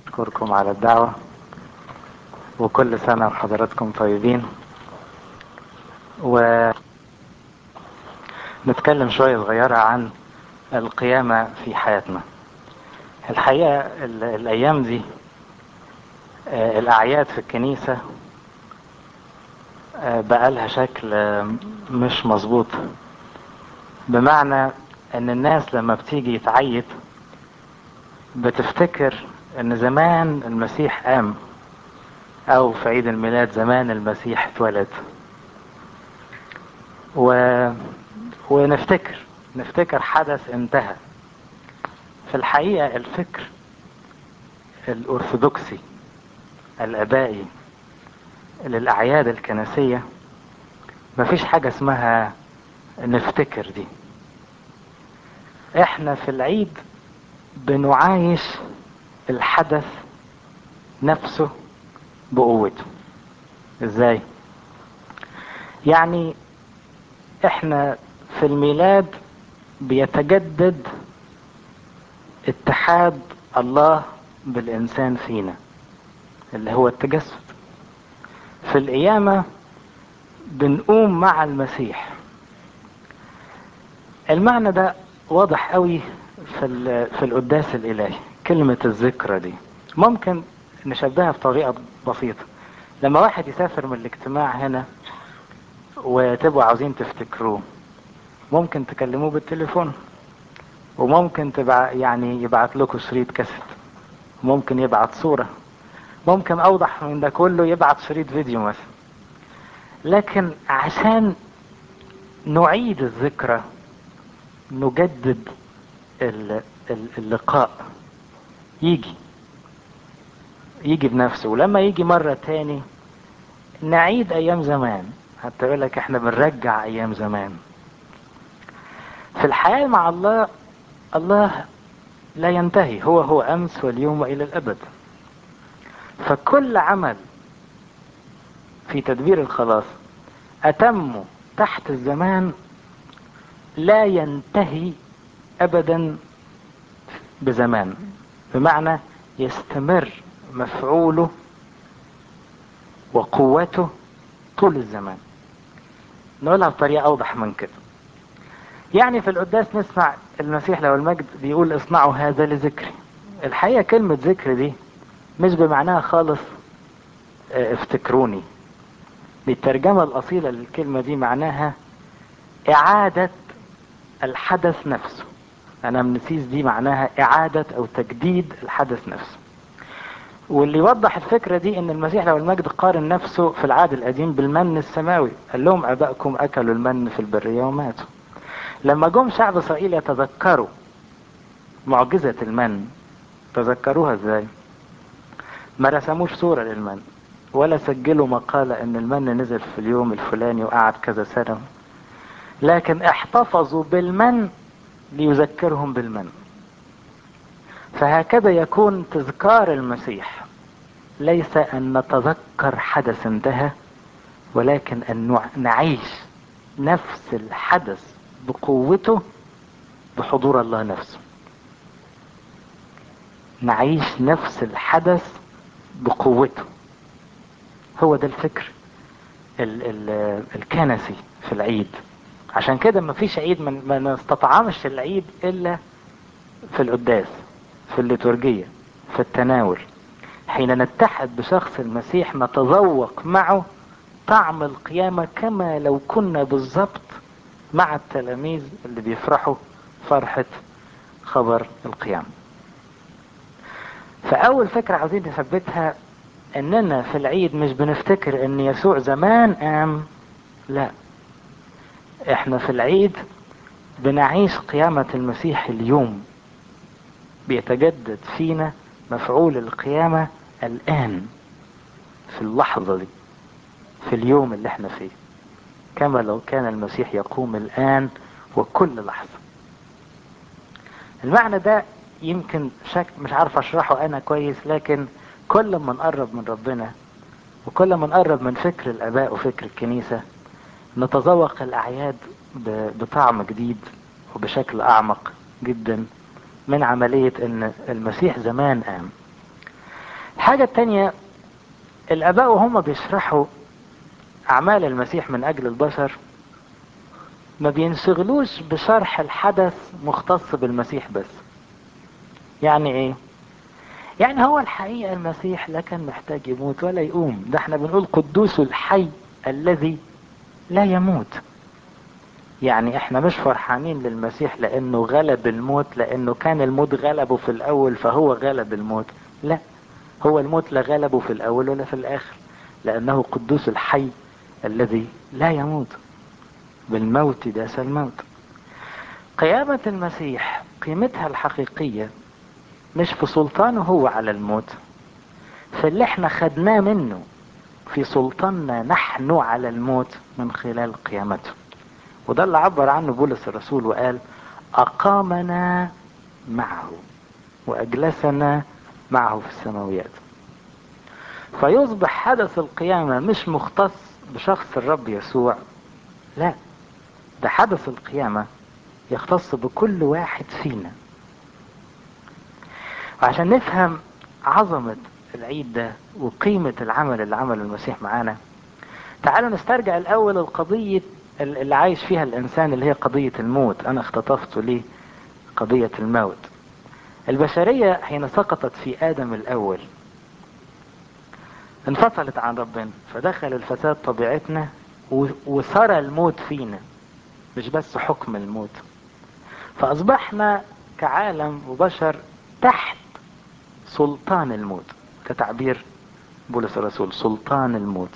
أشكركم على الدعوة وكل سنة وحضراتكم طيبين و نتكلم شوية صغيرة عن القيامة في حياتنا الحقيقة ال- الأيام دي آه، الأعياد في الكنيسة آه، بقالها شكل آه، مش مظبوط بمعنى ان الناس لما بتيجي يتعيد بتفتكر ان زمان المسيح قام او في عيد الميلاد زمان المسيح اتولد و... ونفتكر نفتكر حدث انتهى في الحقيقة الفكر الأرثوذكسي الآبائي للأعياد الكنسية مفيش حاجة اسمها نفتكر دي احنا في العيد بنعايش الحدث نفسه بقوته ازاي يعني احنا في الميلاد بيتجدد اتحاد الله بالانسان فينا اللي هو التجسد في القيامة بنقوم مع المسيح المعنى ده واضح قوي في ال- في القداس الالهي كلمة الذكرى دي ممكن نشبهها بطريقة بسيطة لما واحد يسافر من الاجتماع هنا وتبقوا عاوزين تفتكروه ممكن تكلموه بالتليفون وممكن تبع يعني يبعت لكم شريط كاسيت ممكن يبعت صورة ممكن اوضح من ده كله يبعت شريط فيديو مثلا لكن عشان نعيد الذكرى نجدد ال- ال- اللقاء يجي يجي بنفسه ولما يجي مرة تاني نعيد ايام زمان حتى يقول لك احنا بنرجع ايام زمان في الحياة مع الله الله لا ينتهي هو هو امس واليوم والى الابد فكل عمل في تدبير الخلاص اتمه تحت الزمان لا ينتهي ابدا بزمان بمعنى يستمر مفعوله وقوته طول الزمان نقولها بطريقة أوضح من كده يعني في القداس نسمع المسيح لو المجد بيقول اصنعوا هذا لذكري الحقيقة كلمة ذكر دي مش بمعناها خالص اه، افتكروني بالترجمة الأصيلة للكلمة دي معناها إعادة الحدث نفسه أنا منسيس دي معناها إعادة أو تجديد الحدث نفسه واللي يوضح الفكرة دي ان المسيح لو المجد قارن نفسه في العهد القديم بالمن السماوي قال لهم ابائكم اكلوا المن في البرية وماتوا لما جم شعب اسرائيل يتذكروا معجزة المن تذكروها ازاي ما رسموش صورة للمن ولا سجلوا مقالة ان المن نزل في اليوم الفلاني وقعد كذا سنة لكن احتفظوا بالمن ليذكرهم بالمن فهكذا يكون تذكار المسيح ليس أن نتذكر حدث انتهى ولكن أن نع- نعيش نفس الحدث بقوته بحضور الله نفسه نعيش نفس الحدث بقوته هو ده الفكر ال ال الكنسي في العيد عشان كده ما فيش عيد ما- ما نستطعمش العيد إلا في القداس في الليتورجية في التناول حين نتحد بشخص المسيح نتذوق معه طعم القيامة كما لو كنا بالظبط مع التلاميذ اللي بيفرحوا فرحة خبر القيامة فأول فكرة عاوزين نثبتها إننا في العيد مش بنفتكر إن يسوع زمان قام لا إحنا في العيد بنعيش قيامة المسيح اليوم بيتجدد فينا مفعول القيامة الآن في اللحظة دي في اليوم اللي احنا فيه كما لو كان المسيح يقوم الآن وكل لحظة المعنى ده يمكن شك مش عارف اشرحه انا كويس لكن كل ما نقرب من ربنا وكل ما نقرب من فكر الاباء وفكر الكنيسة نتذوق الاعياد ب- بطعم جديد وبشكل اعمق جدا من عملية ان المسيح زمان قام الحاجة التانية الآباء وهم بيشرحوا أعمال المسيح من أجل البشر ما بينشغلوش بشرح الحدث مختص بالمسيح بس يعني ايه يعني هو الحقيقة المسيح لا كان محتاج يموت ولا يقوم ده احنا بنقول قدوس الحي الذي لا يموت يعني احنا مش فرحانين للمسيح لانه غلب الموت لانه كان الموت غلبه في الاول فهو غلب الموت لا هو الموت لا غلبه في الاول ولا في الاخر لانه قدوس الحي الذي لا يموت بالموت داس الموت قيامة المسيح قيمتها الحقيقية مش في سلطانه هو على الموت في اللي احنا خدناه منه في سلطاننا نحن على الموت من خلال قيامته وده اللي عبر عنه بولس الرسول وقال أقامنا معه وأجلسنا معه في السماويات فيصبح حدث القيامة مش مختص بشخص الرب يسوع لا ده حدث القيامة يختص بكل واحد فينا وعشان نفهم عظمة العيد ده وقيمة العمل اللي عمله المسيح معانا تعالوا نسترجع الأول القضية اللي عايش فيها الإنسان اللي هي قضية الموت أنا اختطفت ليه قضية الموت البشرية حين سقطت في آدم الأول انفصلت عن ربنا فدخل الفساد طبيعتنا وسرى الموت فينا مش بس حكم الموت فأصبحنا كعالم وبشر تحت سلطان الموت كتعبير بولس الرسول سلطان الموت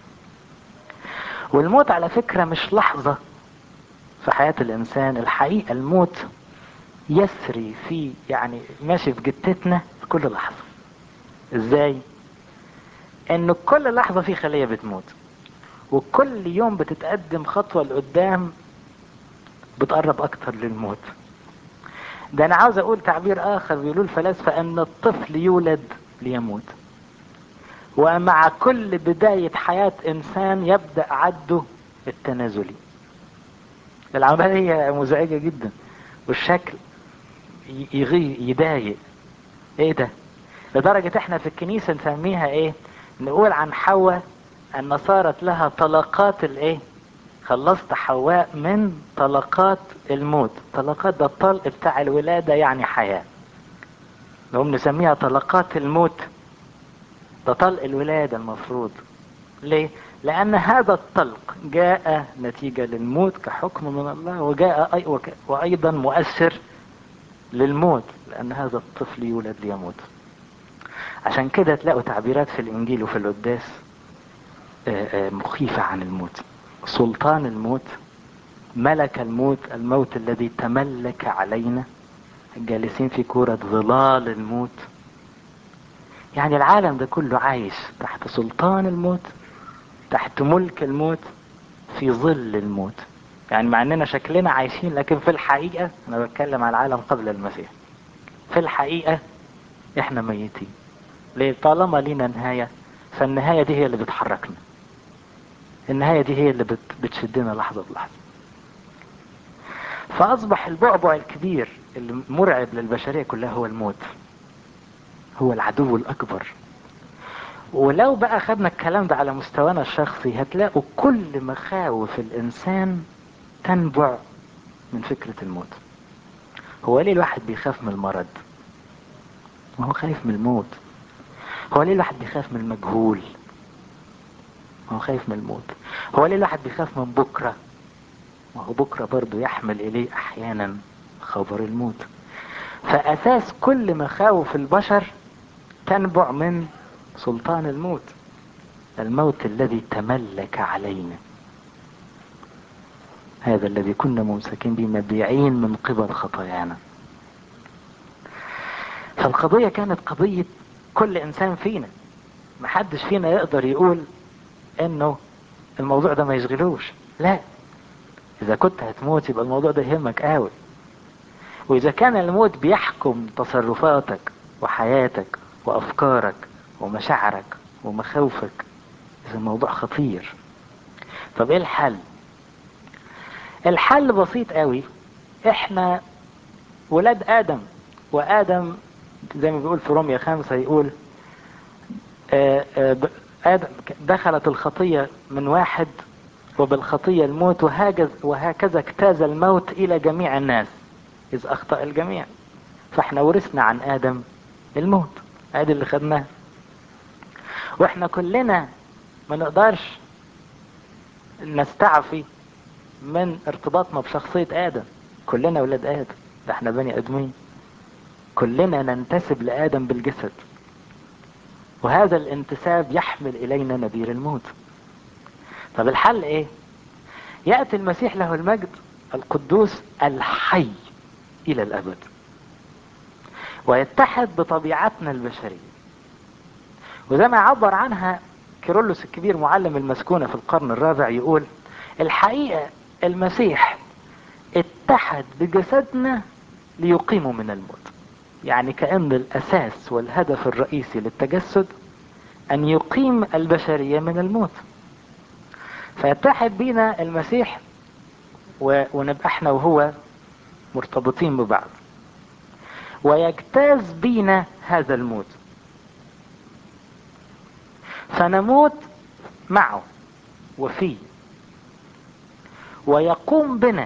والموت على فكرة مش لحظة في حياة الإنسان الحقيقة الموت يسري في يعني ماشي في جتتنا في كل لحظة ازاي انه كل لحظة في خلية بتموت وكل يوم بتتقدم خطوة لقدام بتقرب اكتر للموت ده انا عاوز اقول تعبير اخر بيقولوا الفلاسفة ان الطفل يولد ليموت ومع كل بداية حياة انسان يبدأ عده التنازلي العملية مزعجة جدا والشكل يغي يضايق ايه ده لدرجة احنا في الكنيسة نسميها ايه نقول عن حواء ان صارت لها طلقات الايه خلصت حواء من طلقات الموت طلقات ده الطلق بتاع الولادة يعني حياة نقوم نسميها طلقات الموت ده طلق الولادة المفروض ليه لان هذا الطلق جاء نتيجة للموت كحكم من الله وجاء أي وك وايضا مؤثر للموت لان هذا الطفل يولد ليموت عشان كده تلاقوا تعبيرات في الانجيل وفي القداس مخيفة عن الموت سلطان الموت ملك الموت الموت الذي تملك علينا الجالسين في كورة ظلال الموت يعني العالم ده كله عايش تحت سلطان الموت تحت ملك الموت في ظل الموت يعني مع اننا شكلنا عايشين لكن في الحقيقة انا بتكلم على العالم قبل المسيح في الحقيقة احنا ميتين ليه طالما لينا نهاية فالنهاية دي هي اللي بتحركنا النهاية دي هي اللي بت بتشدنا لحظة بلحظة فأصبح البعبع الكبير اللي مرعب للبشرية كلها هو الموت هو العدو الأكبر ولو بقى خدنا الكلام ده على مستوانا الشخصي هتلاقوا كل مخاوف الإنسان تنبع من فكرة الموت هو ليه الواحد بيخاف من المرض ما هو خايف من الموت هو ليه الواحد بيخاف من المجهول ما هو خايف من الموت هو ليه الواحد بيخاف من بكرة ما هو بكرة برضه يحمل إليه أحيانا خبر الموت فأساس كل مخاوف البشر تنبع من سلطان الموت الموت الذي تملك علينا هذا الذي كنا ممسكين به مبيعين من قبل خطايانا فالقضية كانت قضية كل إنسان فينا محدش فينا يقدر يقول إنه الموضوع ده ما يشغلوش لا إذا كنت هتموت يبقى الموضوع ده يهمك قوي وإذا كان الموت بيحكم تصرفاتك وحياتك وأفكارك ومشاعرك ومخاوفك إذا الموضوع خطير طب إيه الحل؟ الحل بسيط قوي إحنا ولاد آدم وآدم زي ما بيقول في روميا خمسة يقول آه، آه، ب- آدم دخلت الخطية من واحد وبالخطية الموت وهكذا وهكذا اجتاز الموت إلى جميع الناس إذ أخطأ الجميع فاحنا ورثنا عن آدم الموت ادي اللي خدناه واحنا كلنا ما نقدرش نستعفي من ارتباطنا بشخصية آدم كلنا ولاد آدم ده احنا بني آدمين كلنا ننتسب لآدم بالجسد وهذا الانتساب يحمل إلينا نذير الموت طب الحل ايه يأتي المسيح له المجد القدوس الحي إلى الأبد ويتحد بطبيعتنا البشرية وزي ما عبر عنها كيرلس الكبير معلم المسكونة في القرن الرابع يقول الحقيقة المسيح اتحد بجسدنا ليقيمه من الموت يعني كأن الأساس والهدف الرئيسي للتجسد أن يقيم البشرية من الموت فيتحد بينا المسيح و... ونبقى احنا وهو مرتبطين ببعض ويجتاز بينا هذا الموت فنموت معه وفيه ويقوم بنا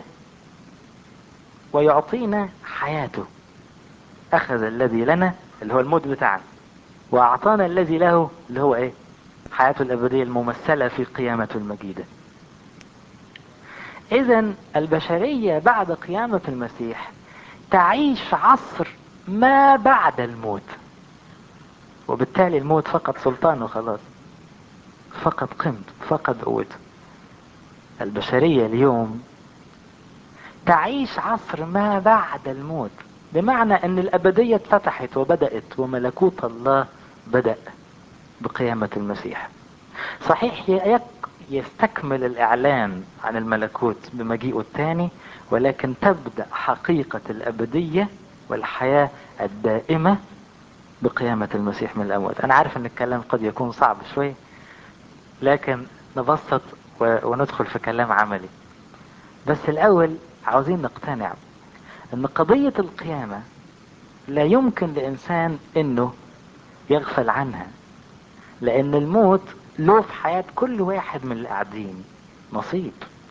ويعطينا حياته أخذ الذي لنا اللي هو الموت بتاعنا وأعطانا الذي له اللي هو إيه حياته الأبدية الممثلة في قيامته المجيدة إذا البشرية بعد قيامة المسيح تعيش عصر ما بعد الموت وبالتالي الموت فقد سلطانه خلاص فقد قيمته فقد قوته البشرية اليوم تعيش عصر ما بعد الموت بمعنى ان الابدية اتفتحت وبدأت وملكوت الله بدأ بقيامة المسيح صحيح يك يستكمل الاعلان عن الملكوت بمجيئه الثاني ولكن تبدأ حقيقة الابدية والحياة الدائمة بقيامة المسيح من الاموات انا عارف ان الكلام قد يكون صعب شوي لكن نبسط وندخل في كلام عملي بس الاول عاوزين نقتنع ان قضية القيامة لا يمكن لانسان انه يغفل عنها لان الموت له في حياة كل واحد من اللي قاعدين نصيب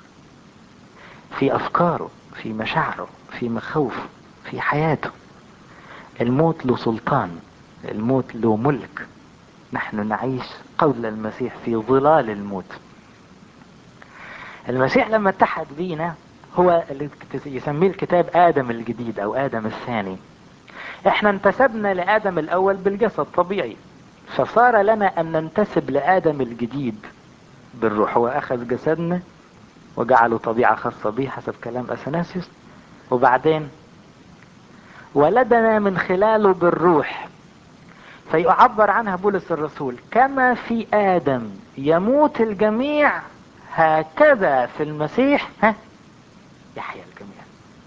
في افكاره في مشاعره في مخاوفه في حياته الموت له سلطان الموت له ملك نحن نعيش قبل المسيح في ظلال الموت المسيح لما اتحد بينا هو اللي يسميه الكتاب آدم الجديد أو آدم الثاني احنا انتسبنا لآدم الأول بالجسد طبيعي فصار لنا أن ننتسب لآدم الجديد بالروح هو أخذ جسدنا وجعله طبيعة خاصة به حسب كلام أثناسيوس وبعدين ولدنا من خلاله بالروح فيعبر عنها بولس الرسول كما في آدم يموت الجميع هكذا في المسيح ها يحيا الجميع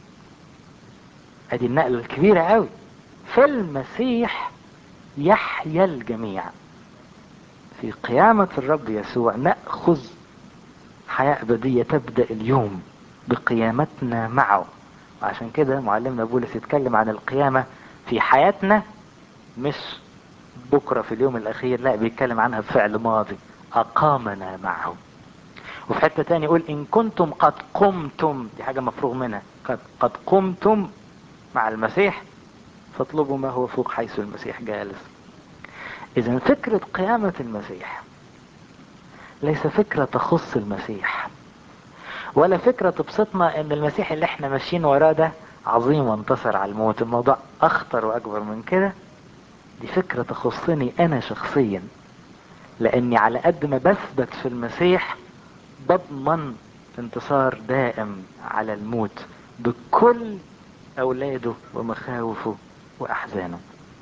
ادي النقلة الكبيرة قوي في المسيح يحيا الجميع في قيامة الرب يسوع نأخذ حياة أبدية تبدأ اليوم بقيامتنا معه وعشان كده معلمنا بولس يتكلم عن القيامة في حياتنا مش بكرة في اليوم الأخير لا بيتكلم عنها بفعل ماضي أقامنا معه وفي حتة تاني يقول إن كنتم قد قمتم دي حاجة مفروغ منها قد, قد قمتم مع المسيح فاطلبوا ما هو فوق حيث المسيح جالس إذا فكرة قيامة المسيح ليس فكرة تخص المسيح ولا فكرة تبسطنا ان المسيح اللي احنا ماشيين وراه ده عظيم وانتصر على الموت الموضوع اخطر واكبر من كده دي فكرة تخصني انا شخصيا لاني على قد ما بثبت في المسيح بضمن انتصار دائم على الموت بكل اولاده ومخاوفه واحزانه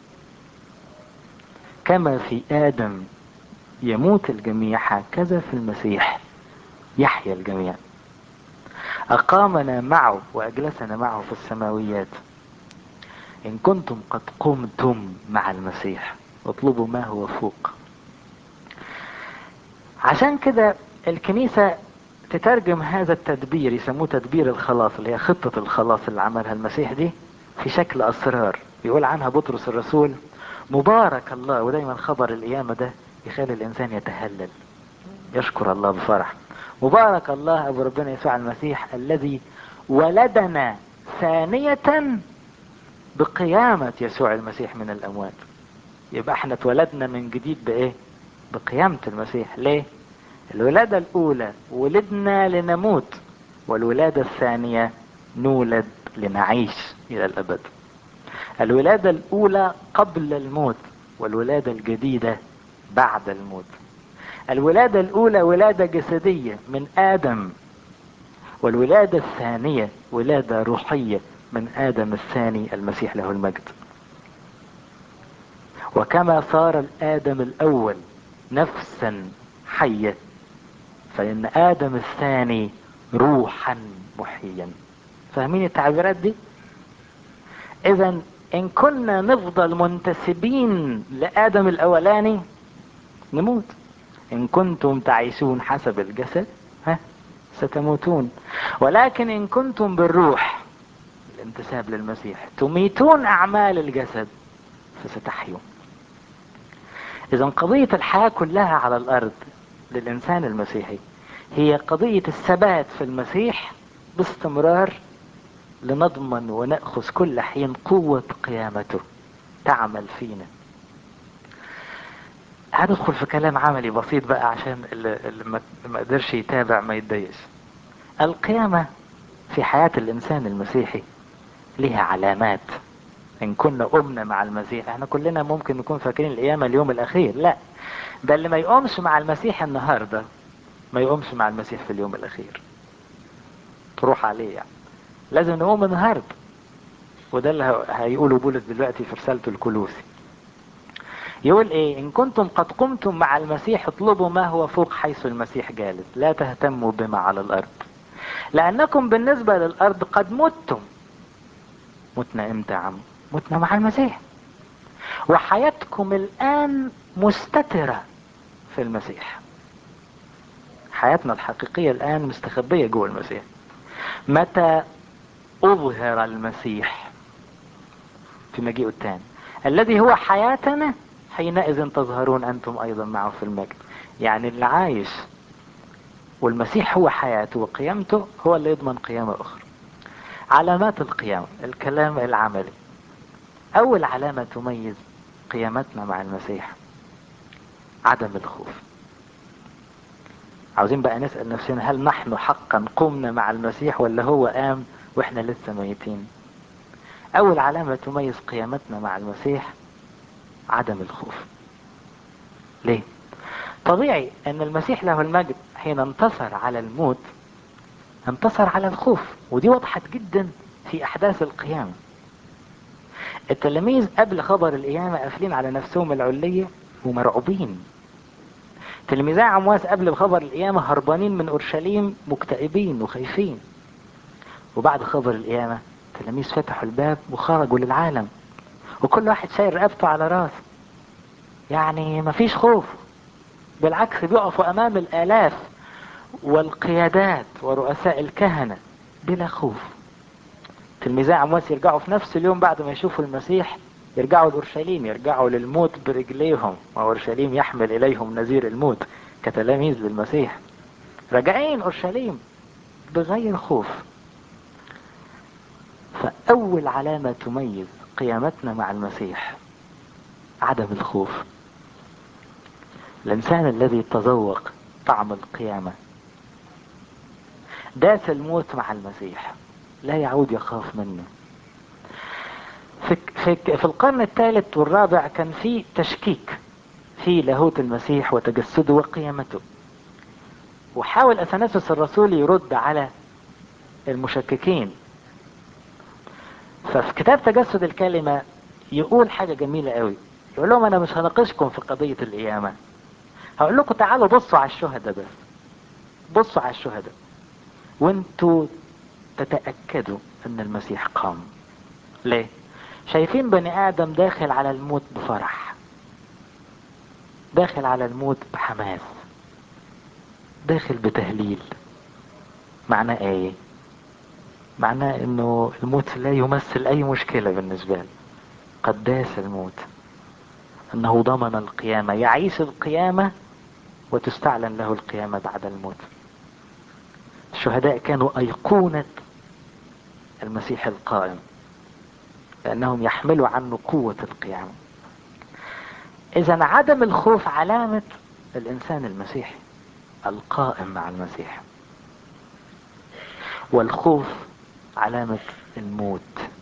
كما في ادم يموت الجميع هكذا في المسيح يحيا الجميع أقامنا معه وأجلسنا معه في السماويات إن كنتم قد قمتم مع المسيح اطلبوا ما هو فوق عشان كده الكنيسة تترجم هذا التدبير يسموه تدبير الخلاص اللي هي خطة الخلاص اللي عملها المسيح دي في شكل أسرار يقول عنها بطرس الرسول مبارك الله ودايما خبر القيامة ده يخلي الإنسان يتهلل يشكر الله بفرح مبارك الله أبو ربنا يسوع المسيح الذي ولدنا ثانية بقيامة يسوع المسيح من الأموات يبقى احنا اتولدنا من جديد بإيه؟ بقيامة المسيح ليه؟ الولادة الأولى ولدنا لنموت والولادة الثانية نولد لنعيش إلى الأبد الولادة الأولى قبل الموت والولادة الجديدة بعد الموت الولادة الأولى ولادة جسدية من آدم والولادة الثانية ولادة روحية من آدم الثاني المسيح له المجد وكما صار الآدم الأول نفسا حية فإن آدم الثاني روحا محيا فاهمين التعبيرات دي إذا إن كنا نفضل منتسبين لآدم الأولاني نموت إن كنتم تعيشون حسب الجسد ها ستموتون ولكن إن كنتم بالروح الانتساب للمسيح تميتون أعمال الجسد فستحيون إذا قضية الحياة كلها على الأرض للإنسان المسيحي هي قضية الثبات في المسيح باستمرار لنضمن ونأخذ كل حين قوة قيامته تعمل فينا هندخل في كلام عملي بسيط بقى عشان اللي, اللي ما قدرش يتابع ما يتضايقش القيامة في حياة الإنسان المسيحي لها علامات إن كنا قمنا مع المسيح احنا كلنا ممكن نكون فاكرين القيامة اليوم الأخير لا ده اللي ما يقومش مع المسيح النهاردة ما يقومش مع المسيح في اليوم الأخير تروح عليه يعني لازم نقوم النهاردة وده اللي هيقوله بولس دلوقتي في رسالته الكلوسي يقول ايه ان كنتم قد قمتم مع المسيح اطلبوا ما هو فوق حيث المسيح جالس لا تهتموا بما على الارض لانكم بالنسبة للارض قد متم متنا امتى يا عم متنا مع المسيح وحياتكم الان مستترة في المسيح حياتنا الحقيقية الان مستخبية جوه المسيح متى اظهر المسيح في مجيئه الثاني الذي هو حياتنا حينئذ تظهرون أنتم أيضا معه في المجد يعني اللي عايش والمسيح هو حياته وقيامته هو اللي يضمن قيامة أخرى علامات القيامة الكلام العملي أول علامة تميز قيامتنا مع المسيح عدم الخوف عاوزين بقى نسأل نفسنا هل نحن حقا قمنا مع المسيح ولا هو قام واحنا لسه ميتين أول علامة تميز قيامتنا مع المسيح عدم الخوف ليه طبيعي ان المسيح له المجد حين انتصر على الموت انتصر على الخوف ودي وضحت جدا في احداث القيامة التلاميذ قبل خبر القيامة قافلين على نفسهم العلية ومرعوبين تلميذي عمواس قبل خبر القيامة هربانين من اورشليم مكتئبين وخايفين وبعد خبر القيامة التلاميذ فتحوا الباب وخرجوا للعالم وكل واحد شايل رقبته على راسه يعني مفيش خوف بالعكس بيقفوا امام الالاف والقيادات ورؤساء الكهنة بلا خوف تلميذي عمواس يرجعوا في نفس اليوم بعد ما يشوفوا المسيح يرجعوا لأورشليم يرجعوا للموت برجليهم وأورشليم يحمل إليهم نذير الموت كتلاميذ للمسيح راجعين أورشليم بغير خوف فأول علامة تميز قيامتنا مع المسيح عدم الخوف الإنسان الذي تذوق طعم القيامة داس الموت مع المسيح لا يعود يخاف منه في, في, في القرن الثالث والرابع كان في تشكيك في لاهوت المسيح وتجسده وقيامته وحاول أثناسوس الرسول يرد على المشككين ففي كتاب تجسد الكلمة يقول حاجة جميلة قوي يقول لهم أنا مش هناقشكم في قضية القيامة هقول لكم تعالوا بصوا على الشهداء بس بصوا على الشهداء وانتوا تتأكدوا ان المسيح قام ليه شايفين بني ادم داخل على الموت بفرح داخل على الموت بحماس داخل بتهليل معناه ايه معناه انه الموت لا يمثل اي مشكلة بالنسبة له قد داس الموت انه ضمن القيامة يعيش القيامة وتستعلن له القيامة بعد الموت الشهداء كانوا ايقونة المسيح القائم لانهم يحملوا عنه قوة القيامة اذا عدم الخوف علامة الانسان المسيحي القائم مع المسيح والخوف علامة الموت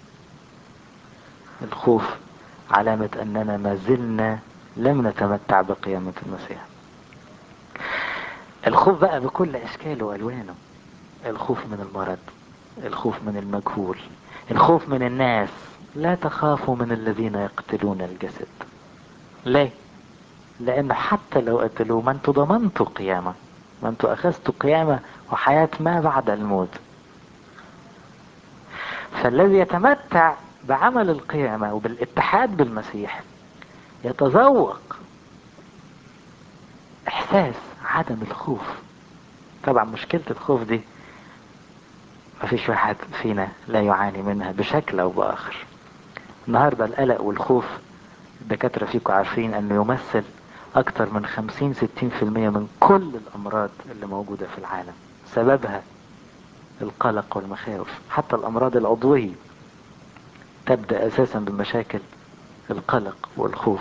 الخوف علامة أننا ما زلنا لم نتمتع بقيامة المسيح الخوف بقى بكل أشكاله وألوانه الخوف من المرض الخوف من المجهول الخوف من الناس لا تخافوا من الذين يقتلون الجسد ليه لأنه حتى لو قتلوه ما انتوا ضمنتوا قيامة ما انتوا أخذتوا قيامة وحياة ما بعد الموت فالذي يتمتع بعمل القيامة وبالاتحاد بالمسيح يتذوق احساس عدم الخوف طبعا مشكلة الخوف دي مفيش واحد فينا لا يعاني منها بشكل او باخر النهاردة القلق والخوف الدكاترة فيكم عارفين انه يمثل اكتر من خمسين ستين في المية من كل الامراض اللي موجودة في العالم سببها القلق والمخاوف حتى الامراض العضوية تبدأ اساسا بمشاكل القلق والخوف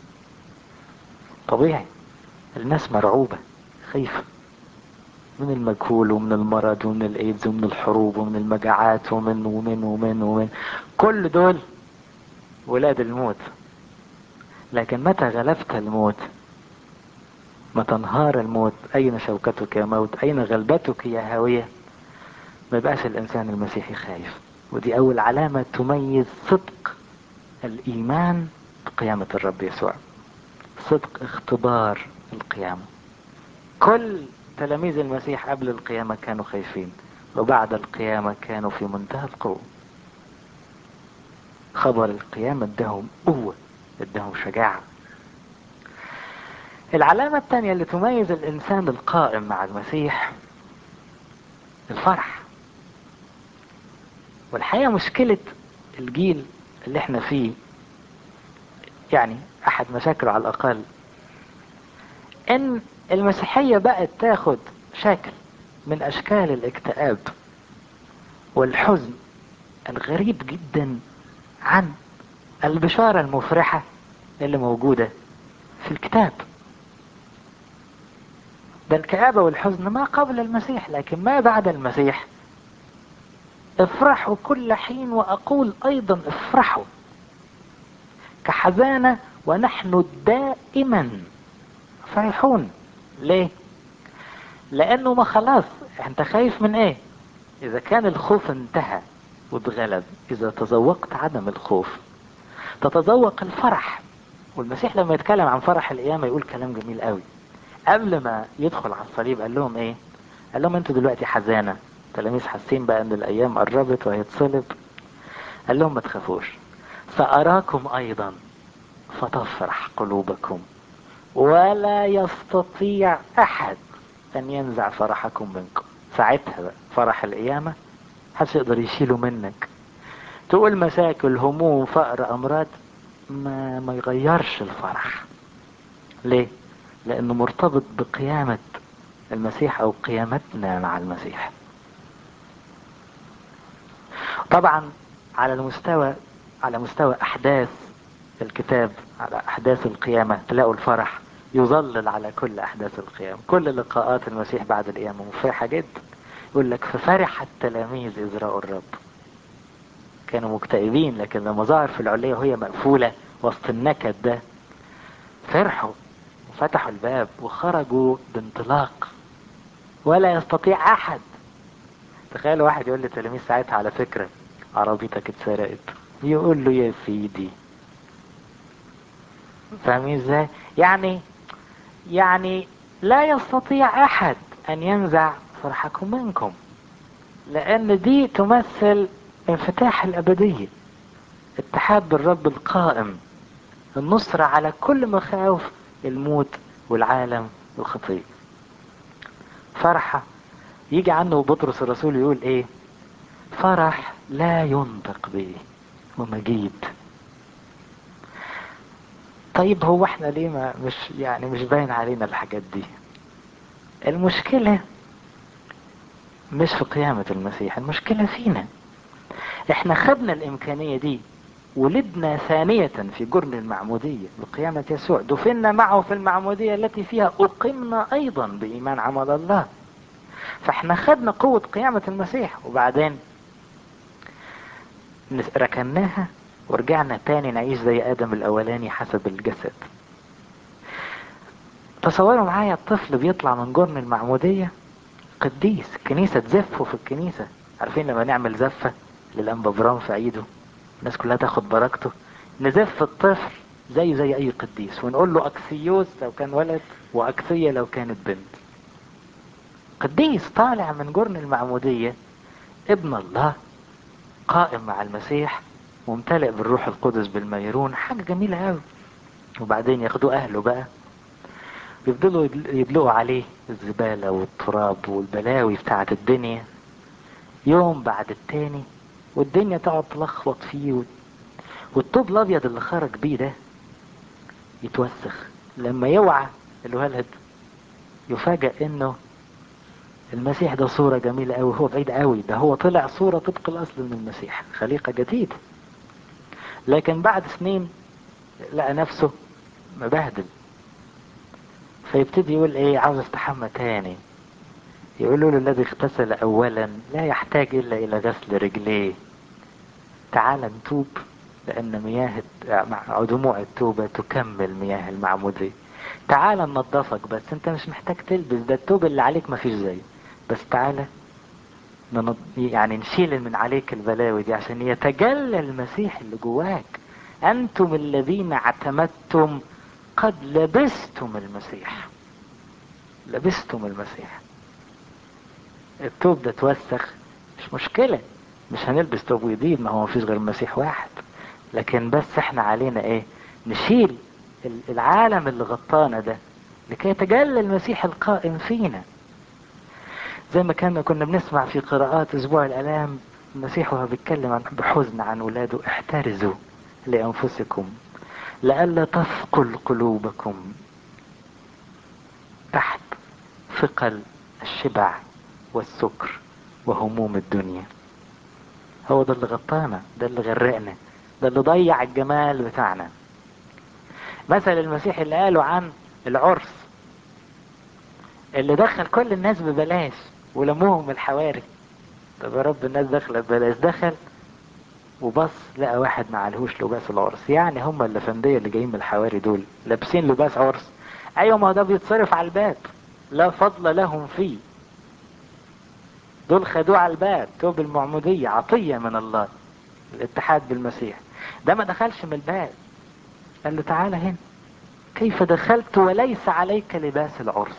طبيعي الناس مرعوبة خايفة من المجهول ومن المرض ومن الايدز ومن الحروب ومن المجاعات ومن ومن ومن ومن كل دول ولاد الموت لكن متى غلبت الموت متى انهار الموت اين شوكتك يا موت اين غلبتك يا هاوية ما يبقاش الانسان المسيحي خايف ودي اول علامة تميز صدق الايمان بقيامة الرب يسوع صدق اختبار القيامة كل تلاميذ المسيح قبل القيامة كانوا خايفين وبعد القيامة كانوا في منتهى القوة خبر القيامة ادهم قوة ادهم شجاعة العلامة الثانية اللي تميز الإنسان القائم مع المسيح الفرح والحقيقة مشكلة الجيل اللي احنا فيه يعني أحد مشاكله على الأقل إن المسيحية بقت تاخد شكل من أشكال الاكتئاب والحزن الغريب جدا عن البشارة المفرحة اللي موجودة في الكتاب ده الكآبة والحزن ما قبل المسيح لكن ما بعد المسيح افرحوا كل حين وأقول أيضا افرحوا كحزانة ونحن دائما فرحون ليه لانه ما خلاص انت خايف من ايه اذا كان الخوف انتهى واتغلب اذا تذوقت عدم الخوف تتذوق الفرح والمسيح لما يتكلم عن فرح القيامة يقول كلام جميل قوي قبل ما يدخل على الصليب قال لهم ايه قال لهم انتوا دلوقتي حزانة تلاميذ حاسين بقى ان الايام قربت وهيتصلب قال لهم ما تخافوش سأراكم ايضا فتفرح قلوبكم ولا يستطيع احد ان ينزع فرحكم منكم ساعتها بقى فرح القيامة محدش يقدر يشيله منك تقول مشاكل هموم فقر امراض ما ما يغيرش الفرح ليه لانه مرتبط بقيامة المسيح او قيامتنا مع المسيح طبعا على المستوى على مستوى احداث الكتاب على احداث القيامة تلاقوا الفرح يظلل على كل احداث القيامة كل لقاءات المسيح بعد القيامة مفرحة جدا يقول لك ففرح التلاميذ اذ رأوا الرب كانوا مكتئبين لكن لما ظهر في العلية وهي مقفولة وسط النكد ده فرحوا وفتحوا الباب وخرجوا بانطلاق ولا يستطيع احد تخيل واحد يقول لتلاميذ ساعتها على فكرة عربيتك اتسرقت يقول له يا سيدي فاهمين ازاي يعني يعني لا يستطيع احد ان ينزع فرحكم منكم لان دي تمثل انفتاح الابدية اتحاد بالرب القائم النصرة على كل مخاوف الموت والعالم والخطية فرحة يجي عنه بطرس الرسول يقول ايه فرح لا ينطق به ومجيد طيب هو احنا ليه ما مش يعني مش باين علينا الحاجات دي المشكلة مش في قيامة المسيح المشكلة فينا احنا خدنا الامكانية دي ولدنا ثانية في جرن المعمودية بقيامة يسوع دفنا معه في المعمودية التي فيها أقمنا أيضا بإيمان عمل الله فاحنا خدنا قوة قيامة المسيح وبعدين ركناها ورجعنا تاني نعيش زي آدم الأولاني حسب الجسد تصوروا معايا الطفل بيطلع من جرن المعمودية قديس الكنيسة تزفه في الكنيسة عارفين لما نعمل زفة للأنبا برام في عيده الناس كلها تاخد بركته نزف الطفل زيه زي أي قديس ونقول له أكسيوس لو كان ولد وأكسية لو كانت بنت قديس طالع من جرن المعمودية ابن الله قائم مع المسيح ممتلئ بالروح القدس بالميرون حاجة جميلة قوي وبعدين ياخدوا أهله بقى يفضلوا يدلقوا عليه الزبالة والتراب والبلاوي بتاعة الدنيا يوم بعد التاني والدنيا تقعد تلخبط فيه والطوب الأبيض اللي خرج بيه ده يتوسخ لما يوعى الولد يفاجأ انه المسيح ده صورة جميلة قوي هو بعيد قوي ده هو طلع صورة طبق الأصل من المسيح خليقة جديدة لكن بعد سنين لقى نفسه مبهدل فيبتدي يقول ايه عاوز استحمى تاني يقولوا له الذي اغتسل اولا لا يحتاج الا الى غسل رجليه تعال نتوب لان مياه مع دموع التوبة تكمل مياه المعمودية تعال ننضفك بس انت مش محتاج تلبس ده التوب اللي عليك مفيش زيه بس تعالى ننض... يعني نشيل من عليك البلاوي دي عشان يتجلى المسيح اللي جواك انتم الذين اعتمدتم قد لبستم المسيح لبستم المسيح التوب ده توسخ مش مشكلة مش هنلبس توب جديد ما هو مفيش غير المسيح واحد لكن بس احنا علينا ايه نشيل العالم اللي غطانا ده لكي يتجلى المسيح القائم فينا زي ما كنا كنا بنسمع في قراءات اسبوع الالام المسيح وهو بيتكلم عن بحزن عن ولاده احترزوا لانفسكم لئلا تثقل قلوبكم تحت ثقل الشبع والسكر وهموم الدنيا هو ده اللي غطانا ده اللي غرقنا ده اللي ضيع الجمال بتاعنا مثل المسيح اللي قاله عن العرس اللي دخل كل الناس ببلاش ولموهم الحواري طب يا رب الناس داخله ببلاش دخل وبص لقى واحد ما عليهوش لباس العرس يعني هم الافنديه اللي جايين من الحواري دول لابسين لباس عرس ايوه ما هو ده بيتصرف على الباب لا فضل لهم فيه دول خدوه على الباب توب المعمودية عطية من الله الاتحاد بالمسيح ده ما دخلش من الباب قال له تعالى هنا كيف دخلت وليس عليك لباس العرس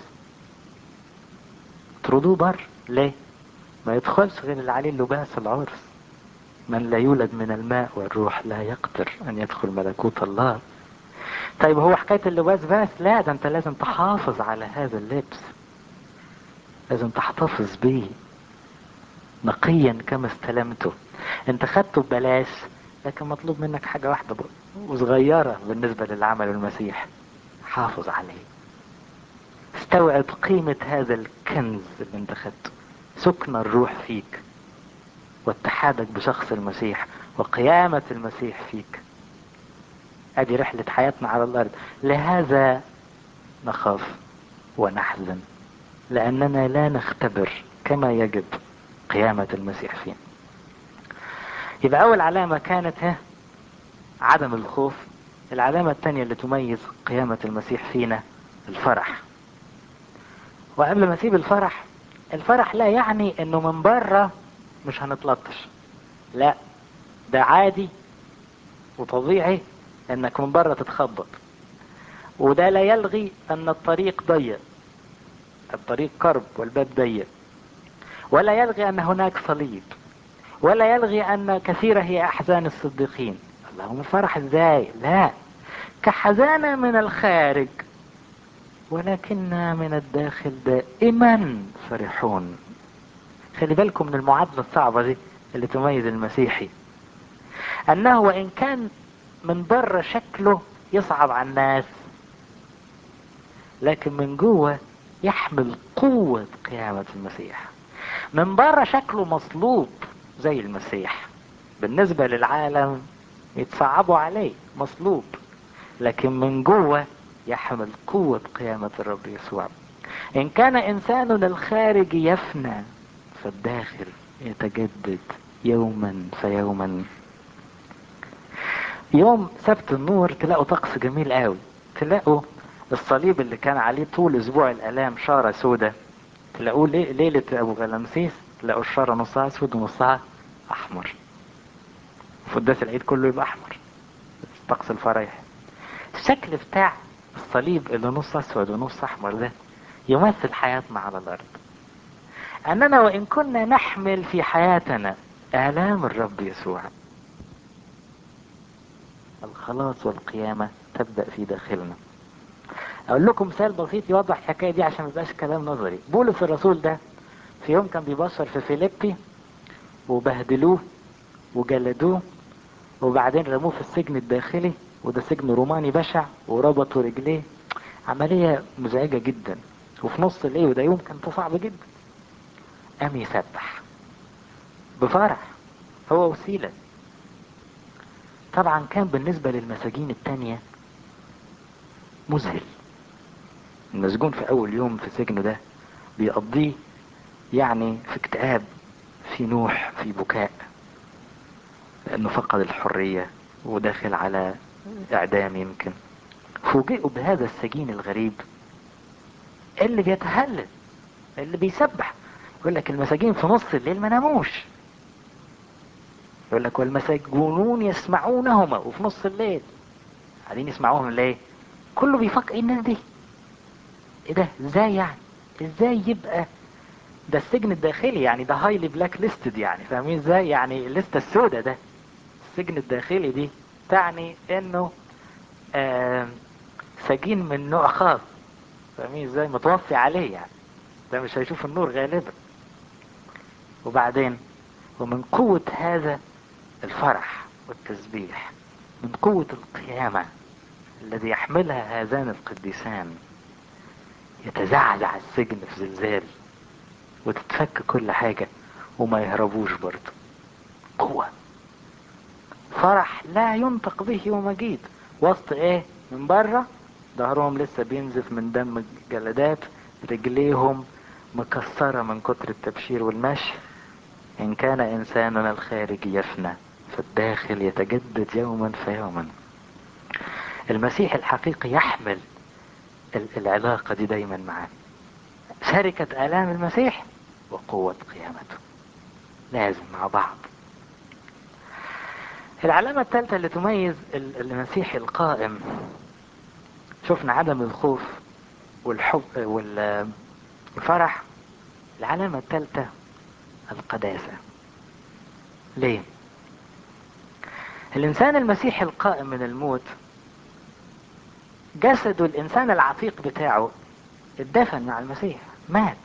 طردوه بر ليه ما يدخلش غير اللي عليه لباس العرس من لا يولد من الماء والروح لا يقدر ان يدخل ملكوت الله طيب هو حكاية اللباس بس لا ده انت لازم تحافظ على هذا اللبس لازم تحتفظ به نقيا كما استلمته انت خدته ببلاش لكن مطلوب منك حاجة واحدة وصغيرة بالنسبة للعمل المسيح حافظ عليه استوعب قيمة هذا الكنز اللي انت خدته سكن الروح فيك واتحادك بشخص المسيح وقيامة المسيح فيك ادي رحلة حياتنا على الارض لهذا نخاف ونحزن لاننا لا نختبر كما يجب قيامة المسيح فينا يبقى اول علامة كانت ها عدم الخوف العلامة الثانية اللي تميز قيامة المسيح فينا الفرح وقبل ما اسيب الفرح الفرح لا يعني انه من بره مش هنتلطش لا ده عادي وطبيعي انك من بره تتخبط وده لا يلغي ان الطريق ضيق الطريق كرب والباب ضيق ولا يلغي ان هناك صليب ولا يلغي ان كثيرة هي احزان الصديقين اللهم الفرح ازاي لا كحزانة من الخارج ولكننا من الداخل دائما فرحون خلي بالكم من المعادلة الصعبة دي اللي تميز المسيحي انه وان كان من بره شكله يصعب على الناس لكن من جوه يحمل قوة قيامة المسيح من بره شكله مصلوب زي المسيح بالنسبة للعالم يتصعبوا عليه مصلوب لكن من جوه يحمل قوة قيامة الرب يسوع إن كان إنساننا الخارج يفنى فالداخل يتجدد يوما فيوما يوم سبت النور تلاقوا طقس جميل قوي تلاقوا الصليب اللي كان عليه طول اسبوع الالام شارة سودة تلاقوه لي- ليلة ابو غلامسيس تلاقوا الشارة نصها اسود ونصها احمر في قداس العيد كله يبقى احمر طقس الفرايح الشكل بتاع الصليب اللي نص اسود ونص احمر ده يمثل حياتنا على الارض اننا وان كنا نحمل في حياتنا الام الرب يسوع الخلاص والقيامة تبدأ في داخلنا اقول لكم مثال بسيط يوضح الحكايه دي عشان ما يبقاش كلام نظري بولس الرسول ده في يوم كان بيبشر في فيليبي وبهدلوه وجلدوه وبعدين رموه في السجن الداخلي وده سجن روماني بشع وربطوا رجليه عملية مزعجة جدا وفي نص الليل وده يوم كان صعب جدا قام يسبح بفرح هو وسيلة طبعا كان بالنسبة للمساجين التانية مذهل المسجون في اول يوم في سجنه ده بيقضيه يعني في اكتئاب في نوح في بكاء لانه فقد الحرية وداخل على اعدام يمكن فوجئوا بهذا السجين الغريب اللي بيتهلل اللي بيسبح يقول لك المساجين في نص الليل ما ناموش يقول لك والمساجونون يسمعونهما وفي نص الليل قاعدين يسمعوهم ليه كله بيفكر ايه الناس دي ايه ده ازاي يعني ازاي يبقى ده السجن الداخلي يعني ده هايلي بلاك ليستد يعني فاهمين ازاي يعني الليستة السوداء ده السجن الداخلي دي تعني انه آه سجين من نوع خاص فاهمين ازاي متوفي عليه يعني ده مش هيشوف النور غالبا وبعدين ومن قوة هذا الفرح والتسبيح من قوة القيامة الذي يحملها هذان القديسان يتزعزع السجن في زلزال وتتفك كل حاجة وما يهربوش برضه قوة فرح لا ينطق به ومجيد وسط ايه من بره ظهرهم لسه بينزف من دم الجلدات رجليهم مكسرة من كتر التبشير والمشي إن كان إنساننا الخارج يفنى فالداخل يتجدد يوما فيوما المسيح الحقيقي يحمل ال- العلاقة دي دايما معاه شركة آلام المسيح وقوة قيامته لازم مع بعض العلامة الثالثة اللي تميز ال- المسيح القائم شفنا عدم الخوف والحب وال- والفرح العلامة الثالثة القداسة ليه الإنسان المسيحي القائم من الموت جسده الإنسان العتيق بتاعه اتدفن مع المسيح مات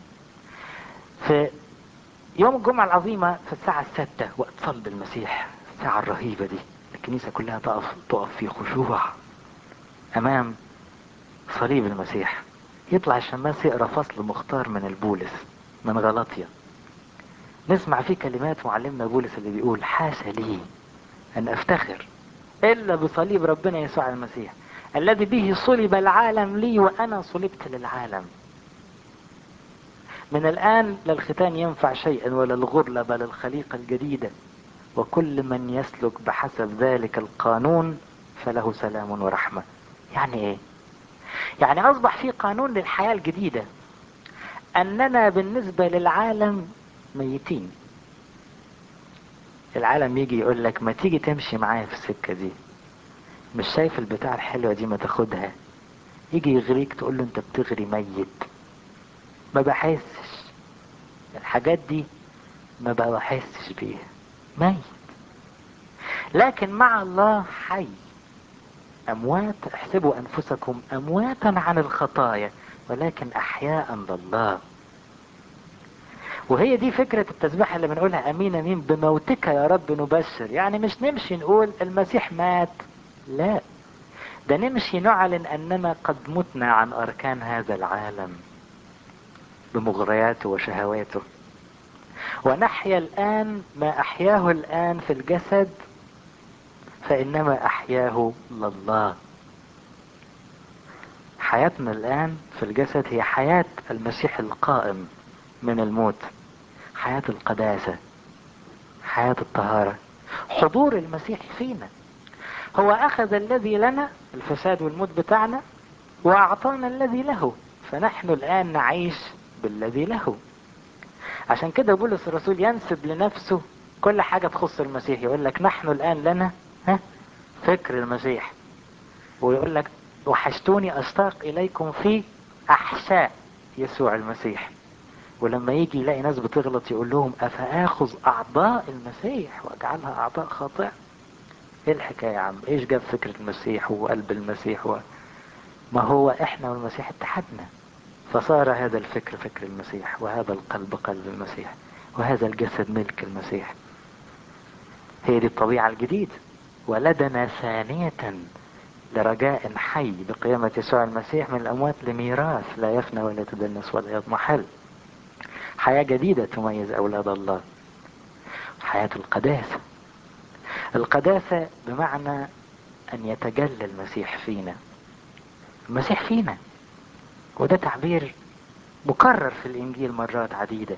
في يوم الجمعة العظيمة في الساعة الستة وقت صلب المسيح الساعة الرهيبة دي الكنيسة كلها تقف تقف في خشوع أمام صليب المسيح يطلع الشماس يقرا فصل مختار من البولس من غلطية نسمع فيه كلمات معلمنا بولس اللي بيقول حاشا لي أن أفتخر إلا بصليب ربنا يسوع المسيح الذي به صلب العالم لي وأنا صلبت للعالم من الآن لا الختان ينفع شيئا ولا الغرلة بل الخليقة الجديدة وكل من يسلك بحسب ذلك القانون فله سلام ورحمة يعني ايه يعني اصبح في قانون للحياة الجديدة اننا بالنسبة للعالم ميتين العالم يجي يقول لك ما تيجي تمشي معايا في السكة دي مش شايف البتاع الحلوة دي ما تاخدها يجي يغريك تقول له انت بتغري ميت ما بحسش الحاجات دي ما بحسش بيها ميت لكن مع الله حي أموات احسبوا أنفسكم أمواتا عن الخطايا ولكن أحياء لله وهي دي فكرة التسبيحة اللي بنقولها أمين أمين بموتك يا رب نبشر يعني مش نمشي نقول المسيح مات لا ده نمشي نعلن أننا قد متنا عن أركان هذا العالم بمغرياته وشهواته ونحيا الآن ما أحياه الآن في الجسد فإنما أحياه لله حياتنا الآن في الجسد هي حياة المسيح القائم من الموت حياة القداسة حياة الطهارة حضور المسيح فينا هو أخذ الذي لنا الفساد والموت بتاعنا وأعطانا الذي له فنحن الآن نعيش بالذي له عشان كده بولس الرسول ينسب لنفسه كل حاجة تخص المسيح يقول لك نحن الآن لنا ها فكر المسيح ويقول لك وحشتوني أشتاق إليكم في أحشاء يسوع المسيح ولما يجي يلاقي ناس بتغلط يقول لهم أفآخذ أعضاء المسيح وأجعلها أعضاء خاطئة إيه الحكاية يا عم إيش جاب فكرة المسيح وقلب المسيح و... ما هو إحنا والمسيح اتحدنا فصار هذا الفكر فكر المسيح وهذا القلب قلب المسيح وهذا الجسد ملك المسيح هي دي الطبيعة الجديدة ولدنا ثانية لرجاء حي بقيامة يسوع المسيح من الأموات لميراث لا يفنى ولا يتدنس ولا يضمحل حياة جديدة تميز أولاد الله حياة القداسة القداسة بمعنى أن يتجلى المسيح فينا المسيح فينا وده تعبير مكرر في الإنجيل مرات عديدة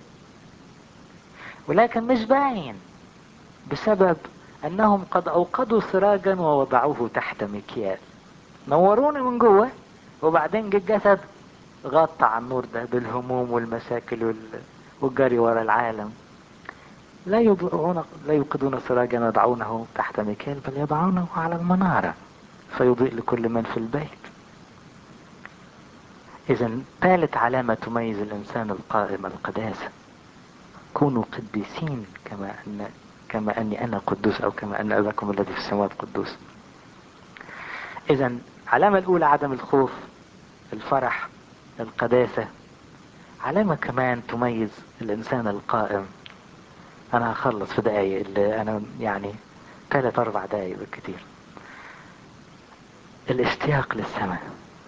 ولكن مش باين بسبب أنهم قد أوقدوا سراجا ووضعوه تحت مكيال نوروني من جوه وبعدين جه الجسد غطى على النور ده بالهموم والمشاكل وال... والجري ورا العالم لا يضعون لا يوقدون سراجا يضعونه تحت مكيال بل يضعونه على المنارة فيضيء لكل من في البيت إذا ثالث علامة تميز الإنسان القائم القداسة كونوا قديسين كما أن كما أني أنا قدوس أو كما أن أباكم الذي في السماوات قدوس إذا العلامة الأولى عدم الخوف الفرح القداسة علامة كمان تميز الإنسان القائم أنا هخلص في دقايق اللي أنا يعني ثلاث أربع دقايق بالكتير الاشتياق للسماء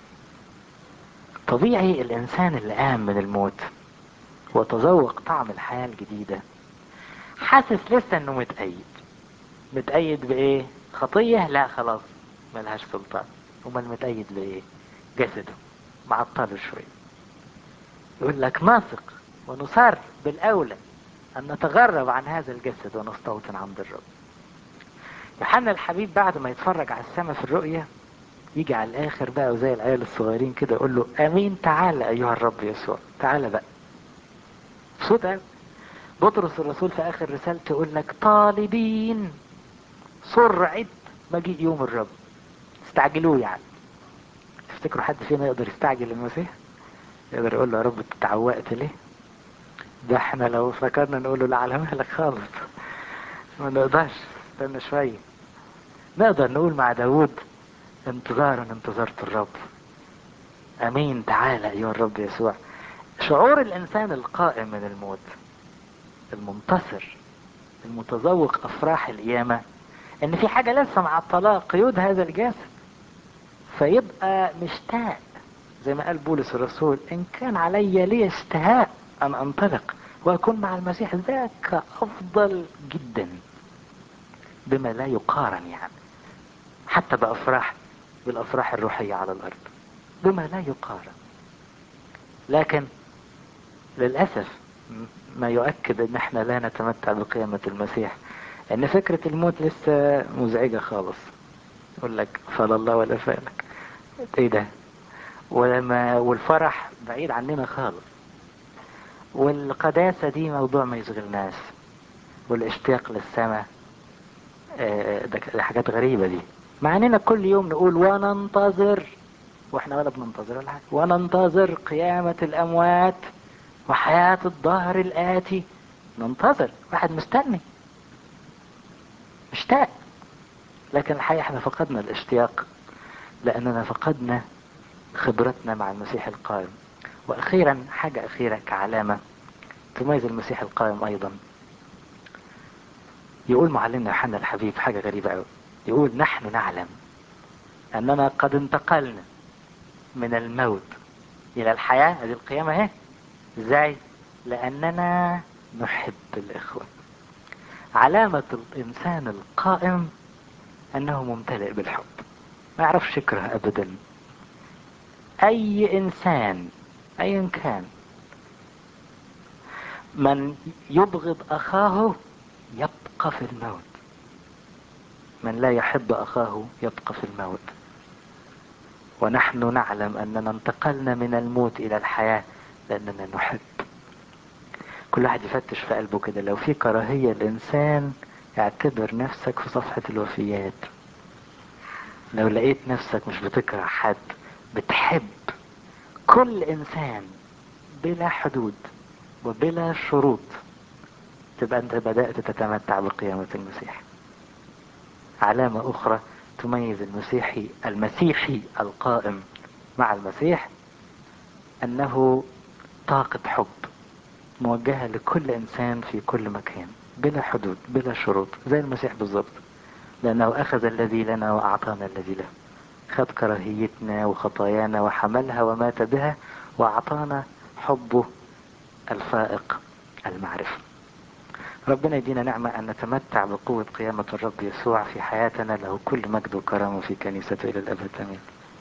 طبيعي الإنسان اللي قام من الموت وتذوق طعم الحياة الجديدة حاسس لسه انه متأيد متأيد بايه خطية لا خلاص ملهاش سلطان امال متأيد بايه جسده معطله شوية يقول لك نثق ونصر بالاولى ان نتغرب عن هذا الجسد ونستوطن عند الرب يوحنا الحبيب بعد ما يتفرج على السماء في الرؤية يجي على الاخر بقى وزي العيال الصغيرين كده يقول له امين تعالى ايها الرب يسوع تعالى بقى صوت قوي بطرس الرسول في اخر رسالته يقول لك طالبين سرعة مجيء يوم الرب استعجلوه يعني تفتكروا حد فينا يقدر يستعجل المسيح يقدر يقول له يا رب انت تعوقت ليه ده احنا لو فكرنا نقول له لا على مهلك خالص ما نقدرش استنى شوية نقدر نقول مع داود انتظارا انتظرت الرب امين تعالى ايها الرب يسوع شعور الانسان القائم من الموت المنتصر المتذوق افراح القيامة ان في حاجة لسه معطلاه قيود هذا الجسد فيبقى مشتاق زي ما قال بولس الرسول ان كان علي لي اشتهاء ان انطلق واكون مع المسيح ذاك افضل جدا بما لا يقارن يعني حتى بافراح بالافراح الروحية على الارض بما لا يقارن لكن للأسف ما يؤكد ان احنا لا نتمتع بقيامة المسيح ان فكرة الموت لسه مزعجة خالص يقول لك فلا الله ولا فالك ايه ده ولما والفرح بعيد عننا خالص والقداسة دي موضوع ما يشغلناش والاشتياق للسماء آه، ده ده حاجات غريبة دي مع اننا كل يوم نقول وننتظر واحنا ولا بننتظر ولا حاجة وننتظر قيامة الاموات وحياة الظهر الآتي ننتظر واحد مستني مشتاق لكن الحقيقة احنا فقدنا الاشتياق لأننا فقدنا خبرتنا مع المسيح القائم وأخيرا حاجة أخيرة كعلامة تميز المسيح القائم أيضا يقول معلمنا يوحنا الحبيب حاجة غريبة أوي يقول نحن نعلم أننا قد انتقلنا من الموت إلى الحياة هذه القيامة اهي ازاي لأننا نحب الإخوة علامة الإنسان القائم أنه ممتلئ بالحب ما يعرفش يكره أبدا أي إنسان أيا كان من يبغض أخاه يبقى في الموت من لا يحب أخاه يبقى في الموت ونحن نعلم أننا انتقلنا من الموت إلى الحياة لأننا نحب كل واحد يفتش في قلبه كده لو في كراهية الإنسان اعتبر نفسك في صفحة الوفيات لو لقيت نفسك مش بتكره حد بتحب كل إنسان بلا حدود وبلا شروط تبقى أنت بدأت تتمتع بقيامة المسيح علامة أخرى تميز المسيحي المسيحي القائم مع المسيح أنه طاقة حب موجهة لكل إنسان في كل مكان بلا حدود بلا شروط زي المسيح بالظبط لأنه أخذ الذي لنا وأعطانا الذي له خد كراهيتنا وخطايانا وحملها ومات بها وأعطانا حبه الفائق المعرفة ربنا يدينا نعمة أن نتمتع بقوة قيامة الرب يسوع في حياتنا له كل مجد وكرامة في كنيسته إلى الأبد آمين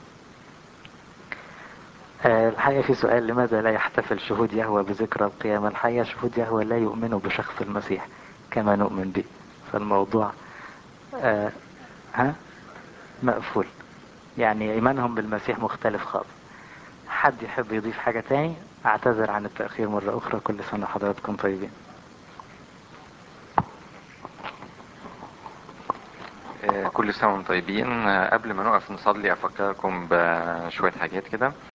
آه، الحقيقة في سؤال لماذا لا يحتفل شهود يهوى بذكرى القيامة الحقيقة شهود يهوى لا يؤمنوا بشخص المسيح كما نؤمن به فالموضوع آه ها مقفول يعني إيمانهم بالمسيح مختلف خالص حد يحب يضيف حاجة تاني أعتذر عن التأخير مرة أخرى كل سنة حضراتكم طيبين آه، كل سنة وانتم طيبين آه، قبل ما نقف نصلي أفكركم بشوية حاجات كده